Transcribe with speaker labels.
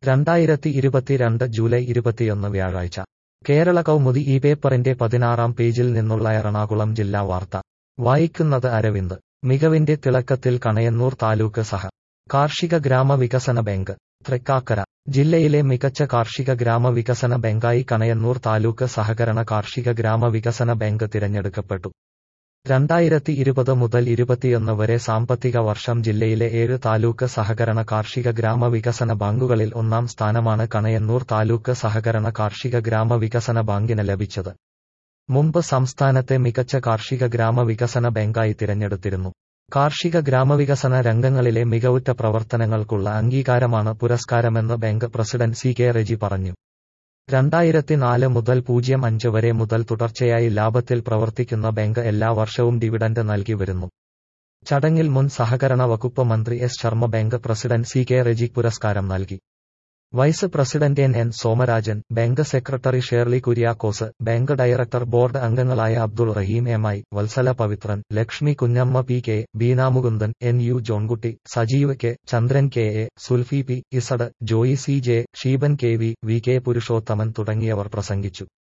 Speaker 1: രണ്ടായിരത്തി ഇരുപത്തിരണ്ട് ജൂലൈ ഇരുപത്തിയൊന്ന് വ്യാഴാഴ്ച കേരള കൗമുദി ഈ പേപ്പറിന്റെ പതിനാറാം പേജിൽ നിന്നുള്ള എറണാകുളം ജില്ലാ വാർത്ത വായിക്കുന്നത് അരവിന്ദ് മികവിന്റെ തിളക്കത്തിൽ കണയന്നൂർ താലൂക്ക് സഹ കാർഷിക ഗ്രാമവികസന ബാങ്ക് തൃക്കാക്കര ജില്ലയിലെ മികച്ച കാർഷിക ഗ്രാമവികസന ബാങ്കായി കണയന്നൂർ താലൂക്ക് സഹകരണ കാർഷിക ഗ്രാമവികസന ബാങ്ക് തിരഞ്ഞെടുക്കപ്പെട്ടു രണ്ടായിരത്തി ഇരുപത് മുതൽ ഇരുപത്തിയൊന്ന് വരെ സാമ്പത്തിക വർഷം ജില്ലയിലെ ഏഴ് താലൂക്ക് സഹകരണ കാർഷിക ഗ്രാമവികസന ബാങ്കുകളിൽ ഒന്നാം സ്ഥാനമാണ് കണയന്നൂർ താലൂക്ക് സഹകരണ കാർഷിക ഗ്രാമവികസന ബാങ്കിന് ലഭിച്ചത് മുമ്പ് സംസ്ഥാനത്തെ മികച്ച കാർഷിക ഗ്രാമവികസന ബാങ്കായി തിരഞ്ഞെടുത്തിരുന്നു കാർഷിക ഗ്രാമവികസന രംഗങ്ങളിലെ മികവുറ്റ പ്രവർത്തനങ്ങൾക്കുള്ള അംഗീകാരമാണ് പുരസ്കാരമെന്ന് bank president C K Reji പറഞ്ഞു രണ്ടായിരത്തി നാല് മുതൽ പൂജ്യം അഞ്ച് വരെ മുതൽ തുടർച്ചയായി ലാഭത്തിൽ പ്രവർത്തിക്കുന്ന ബാങ്ക് എല്ലാ വർഷവും ഡിവിഡന്റ് നൽകി വരുന്നു ചടങ്ങിൽ മുൻ സഹകരണ വകുപ്പ് മന്ത്രി S Sharma bank president C K Reji പുരസ്കാരം നൽകി vice president N N Somarajan bank secretary Shirley Kuriakose bank director board അംഗങ്ങളായ Abdul Rahim M I Vatsala Pavithran Lakshmi Kunjamma P K Beena Mukundan N U Johnkutty Sajeev K Chandran K A Sulfi P Z Joy C J Sheeban K V V K Purushothaman തുടങ്ങിയവർ പ്രസംഗിച്ചു